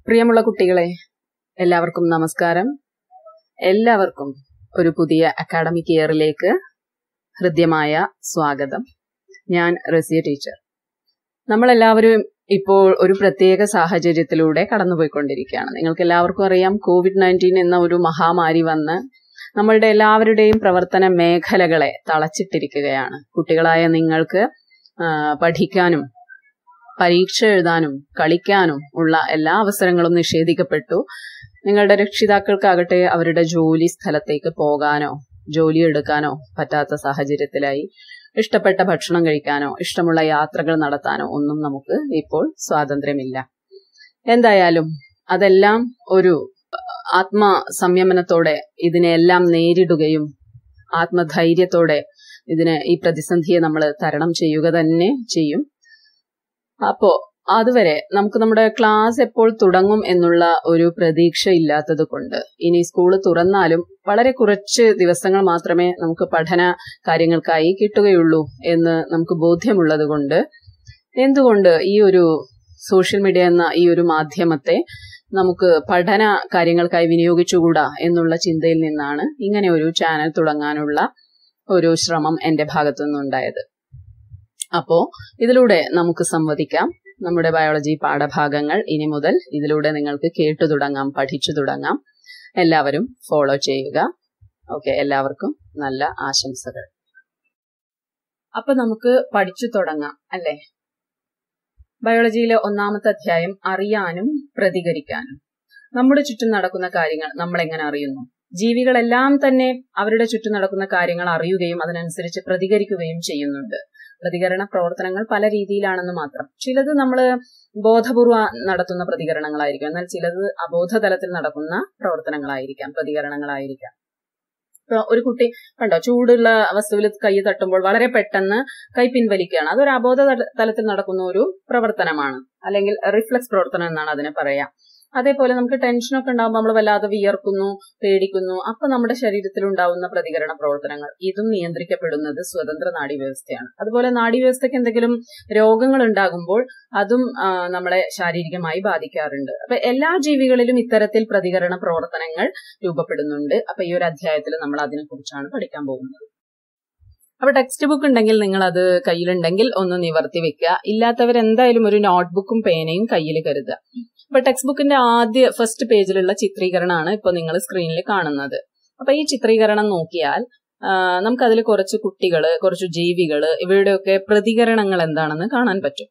പ്രിയമുള്ള കുട്ടികളെ എല്ലാവർക്കും നമസ്കാരം എല്ലാവർക്കും ഒരു പുതിയ അക്കാഡമിക് ഇയറിലേക്ക് ഹൃദ്യമായ സ്വാഗതം ഞാൻ റസിയ ടീച്ചർ നമ്മളെല്ലാവരും ഇപ്പോൾ ഒരു പ്രത്യേക സാഹചര്യത്തിലൂടെ കടന്നുപോയിക്കൊണ്ടിരിക്കുകയാണ് നിങ്ങൾക്ക് എല്ലാവർക്കും അറിയാം കോവിഡ് നയൻറ്റീൻ എന്ന ഒരു മഹാമാരി വന്ന് നമ്മളുടെ എല്ലാവരുടെയും പ്രവർത്തന മേഖലകളെ തളച്ചിട്ടിരിക്കുകയാണ് കുട്ടികളായ നിങ്ങൾക്ക് ആ, പഠിക്കാനും പരീക്ഷ എഴുതാനും കളിക്കാനും ഉള്ള എല്ലാ അവസരങ്ങളും നിഷേധിക്കപ്പെട്ടു നിങ്ങളുടെ രക്ഷിതാക്കൾക്കാകട്ടെ അവരുടെ ജോലി സ്ഥലത്തേക്ക് പോകാനോ ജോലി എടുക്കാനോ പറ്റാത്ത സാഹചര്യത്തിലായി ഇഷ്ടപ്പെട്ട ഭക്ഷണം കഴിക്കാനോ ഇഷ്ടമുള്ള യാത്രകൾ നടത്താനോ ഒന്നും നമുക്ക് ഇപ്പോൾ സ്വാതന്ത്ര്യമില്ല എന്തായാലും അതെല്ലാം ഒരു ആത്മസംയമനത്തോടെ ഇതിനെല്ലാം നേരിടുകയും ആത്മധൈര്യത്തോടെ ഇതിനെ ഈ പ്രതിസന്ധിയെ നമ്മൾ തരണം ചെയ്യുക തന്നെ ചെയ്യും അപ്പോ അതുവരെ നമുക്ക് നമ്മുടെ ക്ലാസ് എപ്പോൾ തുടങ്ങും എന്നുള്ള ഒരു പ്രതീക്ഷ ഇല്ലാത്തത് കൊണ്ട് ഇനി സ്കൂൾ തുറന്നാലും വളരെ കുറച്ച് ദിവസങ്ങൾ മാത്രമേ നമുക്ക് പഠന കാര്യങ്ങൾക്കായി കിട്ടുകയുള്ളൂ എന്ന് നമുക്ക് ബോധ്യമുള്ളത് കൊണ്ട് എന്തുകൊണ്ട് ഈ ഒരു സോഷ്യൽ മീഡിയ എന്ന ഈ ഒരു മാധ്യമത്തെ നമുക്ക് പഠന കാര്യങ്ങൾക്കായി വിനിയോഗിച്ചുകൂടാ എന്നുള്ള ചിന്തയിൽ നിന്നാണ് ഇങ്ങനെ ഒരു ചാനൽ തുടങ്ങാനുള്ള ഒരു ശ്രമം എന്റെ ഭാഗത്തു നിന്നുണ്ടായത് അപ്പോ ഇതിലൂടെ നമുക്ക് സംവദിക്കാം നമ്മുടെ ബയോളജി പാഠഭാഗങ്ങൾ ഇനി മുതൽ ഇതിലൂടെ നിങ്ങൾക്ക് കേട്ടു തുടങ്ങാം പഠിച്ചു തുടങ്ങാം എല്ലാവരും ഫോളോ ചെയ്യുക ഓക്കെ എല്ലാവർക്കും നല്ല ആശംസകൾ അപ്പൊ നമുക്ക് പഠിച്ചു തുടങ്ങാം അല്ലേ ബയോളജിയിലെ ഒന്നാമത്തെ അധ്യായം അറിയാനും പ്രതികരിക്കാനും നമ്മുടെ ചുറ്റും നടക്കുന്ന കാര്യങ്ങൾ നമ്മൾ എങ്ങനെ അറിയുന്നു ജീവികളെല്ലാം തന്നെ അവരുടെ ചുറ്റും നടക്കുന്ന കാര്യങ്ങൾ അറിയുകയും അതിനനുസരിച്ച് പ്രതികരിക്കുകയും ചെയ്യുന്നുണ്ട് പ്രതികരണ പ്രവർത്തനങ്ങൾ പല രീതിയിലാണെന്ന് മാത്രം ചിലത് നമ്മൾ ബോധപൂർവം നടത്തുന്ന പ്രതികരണങ്ങളായിരിക്കും എന്നാൽ ചിലത് അബോധതലത്തിൽ നടക്കുന്ന പ്രവർത്തനങ്ങളായിരിക്കാം പ്രതികരണങ്ങളായിരിക്കാം ഇപ്പൊ ഒരു കുട്ടി കണ്ടോ ചൂടുള്ള വസ്തുവിൽ കൈ തട്ടുമ്പോൾ വളരെ പെട്ടെന്ന് കൈ പിൻവലിക്കുകയാണ് അതൊരു അബോധ തല- തലത്തിൽ നടക്കുന്ന ഒരു പ്രവർത്തനമാണ് അല്ലെങ്കിൽ റിഫ്ലക്സ് പ്രവർത്തനം എന്നാണ് അതിനെ പറയാ അതേപോലെ നമുക്ക് ടെൻഷനൊക്കെ ഉണ്ടാകുമ്പോൾ നമ്മൾ വല്ലാതെ വിയർക്കുന്നു പേടിക്കുന്നു അപ്പൊ നമ്മുടെ ശരീരത്തിൽ ഉണ്ടാവുന്ന പ്രതികരണ പ്രവർത്തനങ്ങൾ ഇതും നിയന്ത്രിക്കപ്പെടുന്നത് സ്വതന്ത്ര നാഡീവ്യവസ്ഥയാണ് അതുപോലെ നാഡീവ്യവസ്ഥയ്ക്ക് എന്തെങ്കിലും രോഗങ്ങൾ ഉണ്ടാകുമ്പോൾ അതും ആ, നമ്മളെ ശാരീരികമായി ബാധിക്കാറുണ്ട് അപ്പൊ എല്ലാ ജീവികളിലും ഇത്തരത്തിൽ പ്രതികരണ പ്രവർത്തനങ്ങൾ രൂപപ്പെടുന്നുണ്ട് അപ്പൊ ഈ ഒരു അധ്യായത്തിൽ നമ്മൾ അതിനെ കുറിച്ചാണ് പഠിക്കാൻ പോകുന്നത് അപ്പൊ ടെക്സ്റ്റ് ബുക്ക് ഉണ്ടെങ്കിൽ നിങ്ങൾ അത് കയ്യിലുണ്ടെങ്കിൽ ഒന്ന് നിവർത്തി വെക്കുക ഇല്ലാത്തവർ എന്തായാലും ഒരു നോട്ട്ബുക്കും പേനയും കയ്യിൽ കരുതുക അപ്പൊ ടെക്സ്റ്റ് ബുക്കിന്റെ ആദ്യ ഫസ്റ്റ് പേജിലുള്ള ചിത്രീകരണമാണ് ഇപ്പൊ നിങ്ങൾ സ്ക്രീനിൽ കാണുന്നത് അപ്പൊ ഈ ചിത്രീകരണം നോക്കിയാൽ ആ, നമുക്കതിൽ കുറച്ച് കുട്ടികള് കുറച്ച് ജീവികള് ഇവരുടെയൊക്കെ പ്രതികരണങ്ങൾ എന്താണെന്ന് കാണാൻ പറ്റും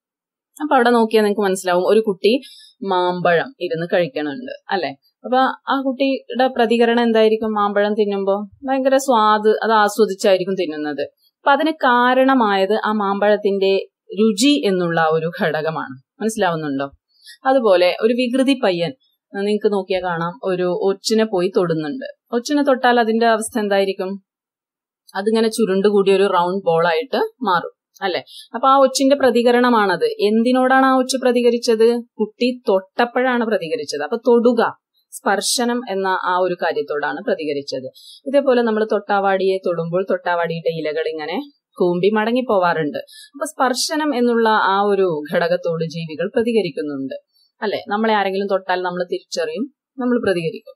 അപ്പൊ അവിടെ നോക്കിയാൽ നിങ്ങൾക്ക് മനസ്സിലാവും ഒരു കുട്ടി മാമ്പഴം ഇരുന്ന് കഴിക്കണുണ്ട് അല്ലെ അപ്പൊ ആ കുട്ടിയുടെ പ്രതികരണം എന്തായിരിക്കും മാമ്പഴം തിന്നുമ്പോ ഭയങ്കര സ്വാദ് അത് ആസ്വദിച്ചായിരിക്കും തിന്നുന്നത് അപ്പൊ അതിന് കാരണമായത് ആ മാമ്പഴത്തിന്റെ രുചി എന്നുള്ള ആ ഒരു ഘടകമാണ് മനസ്സിലാവുന്നുണ്ടോ അതുപോലെ ഒരു വികൃതി പയ്യൻ നിങ്ങൾക്ക് നോക്കിയാൽ കാണാം ഒരു ഒച്ചിനെ പോയി തൊടുന്നുണ്ട് ഒച്ചിനെ തൊട്ടാൽ അതിന്റെ അവസ്ഥ എന്തായിരിക്കും അതിങ്ങനെ ചുരുണ്ടുകൂടി ഒരു റൗണ്ട് ബോൾ ആയിട്ട് മാറും അല്ലെ അപ്പൊ ആ ഒച്ചിന്റെ പ്രതികരണമാണത് എന്തിനോടാണ് ആ ഒച്ച് പ്രതികരിച്ചത് കുട്ടി തൊട്ടപ്പോഴാണ് പ്രതികരിച്ചത് അപ്പൊ തൊടുക സ്പർശനം എന്ന ആ ഒരു കാര്യത്തോടാണ് പ്രതികരിച്ചത് ഇതേപോലെ നമ്മൾ തൊട്ടാവാടിയെ തൊടുമ്പോൾ തൊട്ടാവാടിയുടെ ഇലകൾ ഇങ്ങനെ കൂമ്പി മടങ്ങി പോവാറുണ്ട് അപ്പൊ സ്പർശനം എന്നുള്ള ആ ഒരു ഘടകത്തോട് ജീവികൾ പ്രതികരിക്കുന്നുണ്ട് അല്ലെ നമ്മളെ ആരെങ്കിലും തൊട്ടാൽ നമ്മൾ തിരിച്ചറിയും നമ്മൾ പ്രതികരിക്കും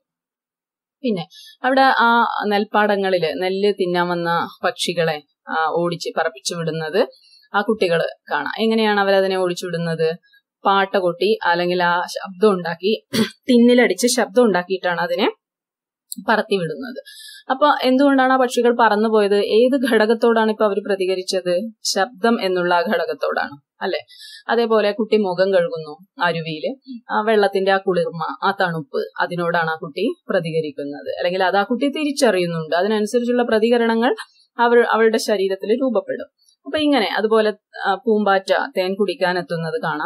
പിന്നെ അവിടെ ആ നെൽപ്പാടങ്ങളില് നെല്ല് തിന്നാൻ വന്ന പക്ഷികളെ ആ, ഓടിച്ച് പറപ്പിച്ചു വിടുന്നത് ആ കുട്ടികൾ കാണാം എങ്ങനെയാണ് അവരതിനെ ഓടിച്ചു വിടുന്നത് പാട്ട കൊട്ടി അല്ലെങ്കിൽ ആ ശബ്ദം ഉണ്ടാക്കി തിന്നിലടിച്ച് ശബ്ദം ഉണ്ടാക്കിയിട്ടാണ് അതിനെ പറത്തി വിടുന്നത് അപ്പൊ എന്തുകൊണ്ടാണ് ആ പക്ഷികൾ പറന്നു പോയത് ഏത് ഘടകത്തോടാണ് ഇപ്പൊ അവർ പ്രതികരിച്ചത് ശബ്ദം എന്നുള്ള ആ ഘടകത്തോടാണ് അല്ലെ അതേപോലെ കുട്ടി മുഖം കഴുകുന്നു അരുവിയില് ആ വെള്ളത്തിന്റെ ആ കുളിർമ ആ തണുപ്പ് അതിനോടാണ് ആ കുട്ടി പ്രതികരിക്കുന്നത് അല്ലെങ്കിൽ അത് ആ കുട്ടി തിരിച്ചറിയുന്നുണ്ട് അതിനനുസരിച്ചുള്ള പ്രതികരണങ്ങൾ അവർ അവളുടെ ശരീരത്തിൽ രൂപപ്പെടും അപ്പൊ ഇങ്ങനെ അതുപോലെ ആ, പൂമ്പാറ്റ തേൻ കുടിക്കാൻ എത്തുന്നത് കാണാം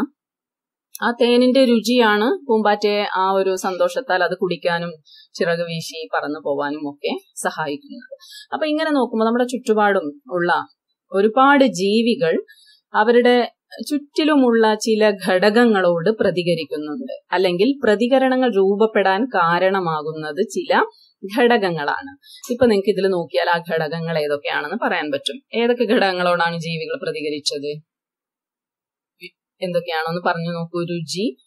ആ തേനിന്റെ രുചിയാണ് പൂമ്പാറ്റയെ ആ ഒരു സന്തോഷത്താൽ അത് കുടിക്കാനും ചിറക് വീശി പറന്നു പോവാനും ഒക്കെ സഹായിക്കുന്നത് അപ്പൊ ഇങ്ങനെ നോക്കുമ്പോൾ നമ്മുടെ ചുറ്റുപാടും ഉള്ള ഒരുപാട് ജീവികൾ അവരുടെ ചുറ്റിലുമുള്ള ചില ഘടകങ്ങളോട് പ്രതികരിക്കുന്നുണ്ട് അല്ലെങ്കിൽ പ്രതികരണങ്ങൾ രൂപപ്പെടാൻ കാരണമാകുന്നത് ചില ഘടകങ്ങളാണ് ഇപ്പൊ നിങ്ങൾക്ക് ഇതിൽ നോക്കിയാൽ ആ ഘടകങ്ങൾ ഏതൊക്കെയാണെന്ന് പറയാൻ പറ്റും ഏതൊക്കെ ഘടകങ്ങളോടാണ് ജീവികൾ പ്രതികരിച്ചത് എന്തൊക്കെയാണെന്ന് പറഞ്ഞു നോക്കൂ രുചി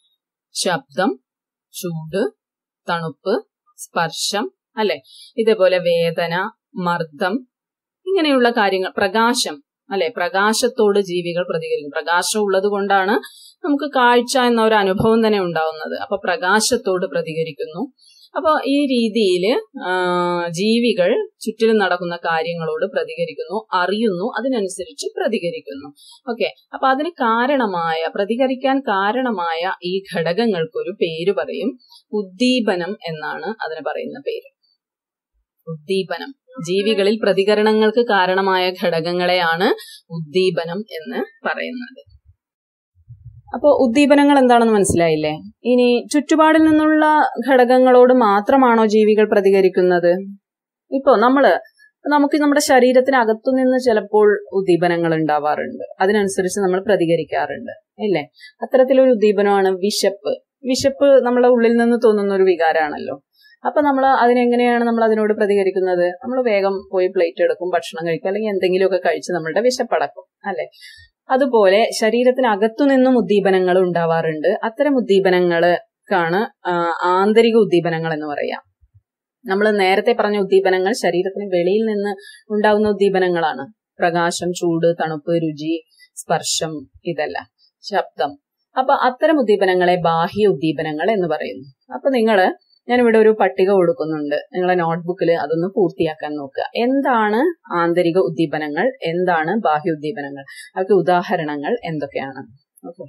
ശബ്ദം ചൂട് തണുപ്പ് സ്പർശം അല്ലെ ഇതേപോലെ വേദന മർദ്ദം ഇങ്ങനെയുള്ള കാര്യങ്ങൾ പ്രകാശം അല്ലെ പ്രകാശത്തോട് ജീവികൾ പ്രതികരിക്കും പ്രകാശം ഉള്ളത് കൊണ്ടാണ് നമുക്ക് കാഴ്ച എന്ന ഒരു അനുഭവം തന്നെ ഉണ്ടാവുന്നത് അപ്പൊ പ്രകാശത്തോട് പ്രതികരിക്കുന്നു അപ്പോൾ ഈ രീതിയിൽ ജീവികൾ ചുറ്റിലും നടക്കുന്ന കാര്യങ്ങളോട് പ്രതികരിക്കുന്നു അറിയുന്നു അതിനനുസരിച്ച് പ്രതികരിക്കുന്നു ഓക്കെ അപ്പൊ അതിന് കാരണമായ പ്രതികരിക്കാൻ കാരണമായ ഈ ഘടകങ്ങൾക്കൊരു പേര് പറയും ഉദ്ദീപനം എന്നാണ് അതിന് പറയുന്ന പേര് ഉദ്ദീപനം ജീവികളിൽ പ്രതികരണങ്ങൾക്ക് കാരണമായ ഘടകങ്ങളെയാണ് ഉദ്ദീപനം എന്ന് പറയുന്നത് അപ്പോൾ ഉദ്ദീപനങ്ങൾ എന്താണെന്ന് മനസ്സിലായില്ലേ ഇനി ചുറ്റുപാടിൽ നിന്നുള്ള ഘടകങ്ങളോട് മാത്രമാണോ ജീവികൾ പ്രതികരിക്കുന്നത് ഇപ്പോ നമ്മള് നമുക്ക് നമ്മുടെ ശരീരത്തിനകത്തു നിന്ന് ചിലപ്പോൾ ഉദ്ദീപനങ്ങൾ ഉണ്ടാവാറുണ്ട് അതിനനുസരിച്ച് നമ്മൾ പ്രതികരിക്കാറുണ്ട് ഇല്ലേ അത്തരത്തിലൊരു ഉദ്ദീപനമാണ് വിശപ്പ് വിശപ്പ് നമ്മളെ ഉള്ളിൽ നിന്ന് തോന്നുന്ന ഒരു വികാരമാണല്ലോ അപ്പൊ നമ്മൾ അതിനെങ്ങനെയാണ് നമ്മൾ അതിനോട് പ്രതികരിക്കുന്നത് നമ്മൾ വേഗം പോയി പ്ലേറ്റ് എടുക്കും ഭക്ഷണം കഴിക്കും അല്ലെങ്കിൽ എന്തെങ്കിലുമൊക്കെ കഴിച്ച് നമ്മളുടെ വിശപ്പടക്കും അല്ലെ അതുപോലെ ശരീരത്തിനകത്തു നിന്നും ഉദ്ദീപനങ്ങൾ ഉണ്ടാവാറുണ്ട് അത്തരം ഉദ്ദീപനങ്ങൾക്കാണ് ആന്തരിക ഉദ്ദീപനങ്ങൾ എന്ന് പറയാം നമ്മൾ നേരത്തെ പറഞ്ഞ ഉദ്ദീപനങ്ങൾ ശരീരത്തിന് വെളിയിൽ നിന്ന് ഉണ്ടാകുന്ന ഉദ്ദീപനങ്ങളാണ് പ്രകാശം ചൂട് തണുപ്പ് രുചി സ്പർശം ഇതെല്ലാം ശബ്ദം അപ്പൊ അത്തരം ഉദ്ദീപനങ്ങളെ ബാഹ്യ ഉദ്ദീപനങ്ങൾ എന്ന് പറയുന്നു അപ്പൊ നിങ്ങള് ഞാനിവിടെ ഒരു പട്ടിക കൊടുക്കുന്നുണ്ട് നിങ്ങളെ നോട്ട്ബുക്കിൽ അതൊന്ന് പൂർത്തിയാക്കാൻ നോക്കുക എന്താണ് ആന്തരിക ഉദ്ദീപനങ്ങൾ എന്താണ് ബാഹ്യ ഉദ്ദീപനങ്ങൾ അവർക്ക് ഉദാഹരണങ്ങൾ എന്തൊക്കെയാണ് ഓക്കെ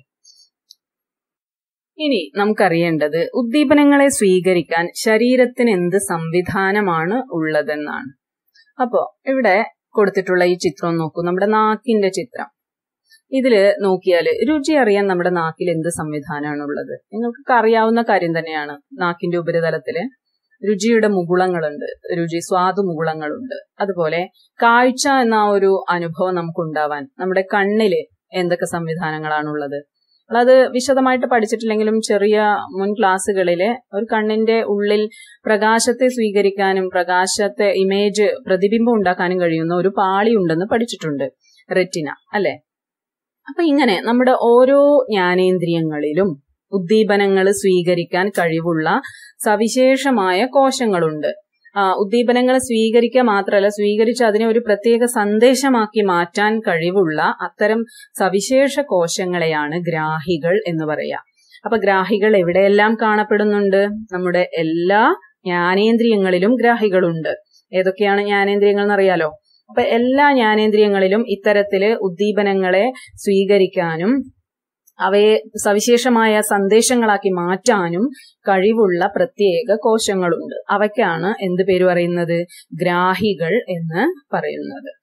ഇനി നമുക്കറിയേണ്ടത് ഉദ്ദീപനങ്ങളെ സ്വീകരിക്കാൻ ശരീരത്തിന് എന്ത് സംവിധാനമാണ് ഉള്ളതെന്നാണ് അപ്പോ ഇവിടെ കൊടുത്തിട്ടുള്ള ഈ ചിത്രം നോക്കൂ നമ്മുടെ നാക്കിന്റെ ചിത്രം ഇതില് നോക്കിയാല് രുചി അറിയാൻ നമ്മുടെ നാക്കിൽ എന്ത് സംവിധാനമാണ് ഉള്ളത് നിങ്ങൾക്ക് അറിയാവുന്ന കാര്യം തന്നെയാണ് നാക്കിന്റെ ഉപരിതലത്തില് രുചിയുടെ മുകുളങ്ങളുണ്ട് രുചി സ്വാദു മുകുളങ്ങളുണ്ട് അതുപോലെ കാഴ്ച എന്ന ഒരു അനുഭവം നമുക്ക് ഉണ്ടാവാൻ നമ്മുടെ കണ്ണില് എന്തൊക്കെ സംവിധാനങ്ങളാണുള്ളത് അത് വിശദമായിട്ട് പഠിച്ചിട്ടില്ലെങ്കിലും ചെറിയ മുൻ ക്ലാസ്സുകളില് ഒരു കണ്ണിന്റെ ഉള്ളിൽ പ്രകാശത്തെ സ്വീകരിക്കാനും പ്രകാശത്തെ ഇമേജ് പ്രതിബിംബം ഉണ്ടാക്കാനും കഴിയുന്ന ഒരു പാളി ഉണ്ടെന്ന് പഠിച്ചിട്ടുണ്ട് റെറ്റിന അല്ലെ അപ്പൊ ഇങ്ങനെ നമ്മുടെ ഓരോ ജ്ഞാനേന്ദ്രിയങ്ങളിലും ഉദ്ദീപനങ്ങൾ സ്വീകരിക്കാൻ കഴിവുള്ള സവിശേഷമായ കോശങ്ങളുണ്ട് ആ ഉദ്ദീപനങ്ങൾ സ്വീകരിക്കുക മാത്രമല്ല സ്വീകരിച്ച് അതിനെ ഒരു പ്രത്യേക സന്ദേശമാക്കി മാറ്റാൻ കഴിവുള്ള അത്തരം സവിശേഷ കോശങ്ങളെയാണ് ഗ്രാഹികൾ എന്ന് പറയാം അപ്പൊ ഗ്രാഹികൾ എവിടെയെല്ലാം കാണപ്പെടുന്നുണ്ട് നമ്മുടെ എല്ലാ ജ്ഞാനേന്ദ്രിയങ്ങളിലും ഗ്രാഹികളുണ്ട് ഏതൊക്കെയാണ് ജ്ഞാനേന്ദ്രിയങ്ങൾ എന്നറിയാലോ അപ്പൊ എല്ലാ ജ്ഞാനേന്ദ്രിയങ്ങളിലും ഇത്തരത്തില് ഉദ്ദീപനങ്ങളെ സ്വീകരിക്കാനും അവയെ സവിശേഷമായ സന്ദേശങ്ങളാക്കി മാറ്റാനും കഴിവുള്ള പ്രത്യേക കോശങ്ങളുണ്ട് അവയ്ക്കാണ് എന്ത് പേര് പറയുന്നത് ഗ്രാഹികൾ എന്ന് പറയുന്നത്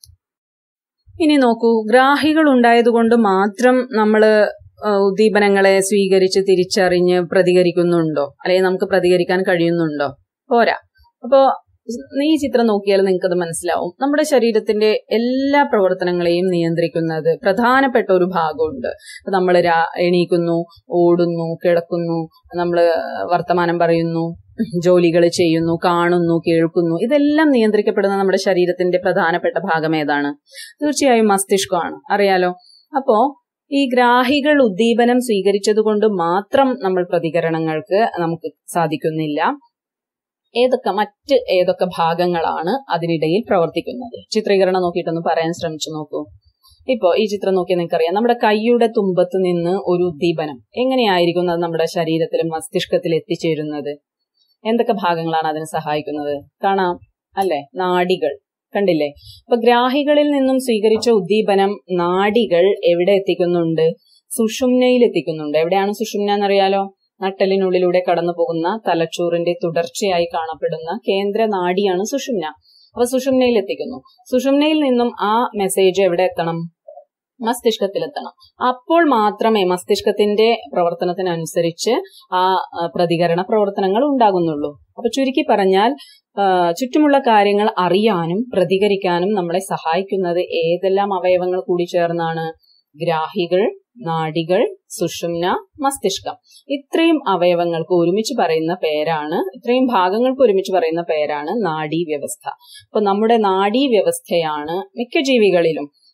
ഇനി നോക്കൂ ഗ്രാഹികൾ ഉണ്ടായതുകൊണ്ട് മാത്രം നമ്മള് ഉദ്ദീപനങ്ങളെ സ്വീകരിച്ച് തിരിച്ചറിഞ്ഞ് പ്രതികരിക്കുന്നുണ്ടോ അല്ലെങ്കിൽ നമുക്ക് പ്രതികരിക്കാൻ കഴിയുന്നുണ്ടോ പോരാ അപ്പോ ഈ ചിത്രം നോക്കിയാൽ നിങ്ങൾക്കത് മനസ്സിലാവും നമ്മുടെ ശരീരത്തിന്റെ എല്ലാ പ്രവർത്തനങ്ങളെയും നിയന്ത്രിക്കുന്നത് പ്രധാനപ്പെട്ട ഒരു ഭാഗമുണ്ട് നമ്മൾ എണീക്കുന്നു ഓടുന്നു കിടക്കുന്നു നമ്മൾ വർത്തമാനം പറയുന്നു ജോലികൾ ചെയ്യുന്നു കാണുന്നു കേൾക്കുന്നു ഇതെല്ലാം നിയന്ത്രിക്കപ്പെടുന്ന നമ്മുടെ ശരീരത്തിന്റെ പ്രധാനപ്പെട്ട ഭാഗം ഏതാണ് തീർച്ചയായും മസ്തിഷ്കമാണ് അറിയാലോ അപ്പോ ഈ ഗ്രാഹികൾ ഉദ്ദീപനം സ്വീകരിച്ചതുകൊണ്ട് മാത്രം നമ്മൾ പ്രതികരണങ്ങൾക്ക് നമുക്ക് സാധിക്കുന്നില്ല ഏതൊക്കെ മറ്റ് ഏതൊക്കെ ഭാഗങ്ങളാണ് അതിനിടയിൽ പ്രവർത്തിക്കുന്നത് ചിത്രീകരണം നോക്കിയിട്ടൊന്ന് പറയാൻ ശ്രമിച്ചു നോക്കൂ ഇപ്പോ ഈ ചിത്രം നോക്കിയാൽ നിങ്ങൾക്കറിയാം നമ്മുടെ കൈയുടെ തുമ്പത്ത് നിന്ന് ഒരു ഉദ്ദീപനം എങ്ങനെയായിരിക്കും അത് നമ്മുടെ ശരീരത്തിലും മസ്തിഷ്കത്തിൽ എത്തിച്ചേരുന്നത് എന്തൊക്കെ ഭാഗങ്ങളാണ് അതിന് സഹായിക്കുന്നത് കാണാം അല്ലെ നാഡികൾ കണ്ടില്ലേ അപ്പൊ ഗ്രാഹികളിൽ നിന്നും സ്വീകരിച്ച ഉദ്ദീപനം നാഡികൾ എവിടെ എത്തിക്കുന്നുണ്ട് സുഷുമ്നയിൽ എത്തിക്കുന്നുണ്ട് എവിടെയാണ് സുഷുമ്ന എന്നറിയാലോ നട്ടലിനുള്ളിലൂടെ കടന്നു പോകുന്ന തലച്ചോറിന്റെ തുടർച്ചയായി കാണപ്പെടുന്ന കേന്ദ്ര നാഡിയാണ് സുഷുമ്ന അപ്പൊ സുഷുമ്നയിൽ എത്തിക്കുന്നു സുഷുമ്നയിൽ നിന്നും ആ മെസ്സേജ് എവിടെ എത്തണം മസ്തിഷ്കത്തിലെത്തണം അപ്പോൾ മാത്രമേ മസ്തിഷ്കത്തിന്റെ പ്രവർത്തനത്തിനനുസരിച്ച് ആ പ്രതികരണ പ്രവർത്തനങ്ങൾ ഉണ്ടാകുന്നുള്ളൂ അപ്പൊ ചുരുക്കി പറഞ്ഞാൽ ചുറ്റുമുള്ള കാര്യങ്ങൾ അറിയാനും പ്രതികരിക്കാനും നമ്മളെ സഹായിക്കുന്നത് ഏതെല്ലാം അവയവങ്ങൾ കൂടി ചേർന്നാണ് ഗ്രാഹികൾ നാഡികൾ സുഷുമ്ന മസ്തിഷ്കം ഇത്രയും അവയവങ്ങൾക്ക് ഒരുമിച്ച് പറയുന്ന പേരാണ് ഇത്രയും ഭാഗങ്ങൾക്ക് ഒരുമിച്ച് പറയുന്ന പേരാണ് നാഡീ വ്യവസ്ഥ അപ്പൊ നമ്മുടെ നാഡീ വ്യവസ്ഥയാണ് മിക്ക ജീവികളിലും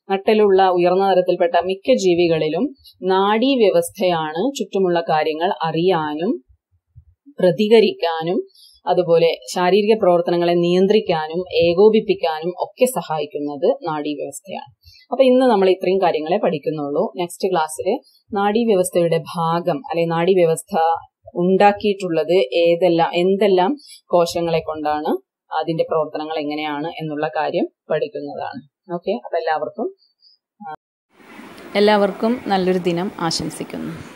നട്ടലുള്ള ഉയർന്ന തരത്തിൽപ്പെട്ട മിക്ക ജീവികളിലും നാഡീ വ്യവസ്ഥയാണ് ചുറ്റുമുള്ള കാര്യങ്ങൾ അറിയാനും പ്രതികരിക്കാനും അതുപോലെ ശാരീരിക പ്രവർത്തനങ്ങളെ നിയന്ത്രിക്കാനും ഏകോപിപ്പിക്കാനും ഒക്കെ സഹായിക്കുന്നത് നാഡീവ്യവസ്ഥയാണ് അപ്പൊ ഇന്ന് നമ്മൾ ഇത്രയും കാര്യങ്ങളെ പഠിക്കുന്നുള്ളൂ നെക്സ്റ്റ് ക്ലാസ്സിൽ നാഡീവ്യവസ്ഥയുടെ ഭാഗം അല്ലെങ്കിൽ നാഡീവ്യവസ്ഥ ഉണ്ടാക്കിയിട്ടുള്ളത് ഏതെല്ലാം എന്തെല്ലാം കോശങ്ങളെ കൊണ്ടാണ് അതിന്റെ പ്രവർത്തനങ്ങൾ എങ്ങനെയാണ് എന്നുള്ള കാര്യം പഠിക്കുന്നതാണ് ഓക്കെ അപ്പൊ എല്ലാവർക്കും എല്ലാവർക്കും നല്ലൊരു ദിനം ആശംസിക്കുന്നു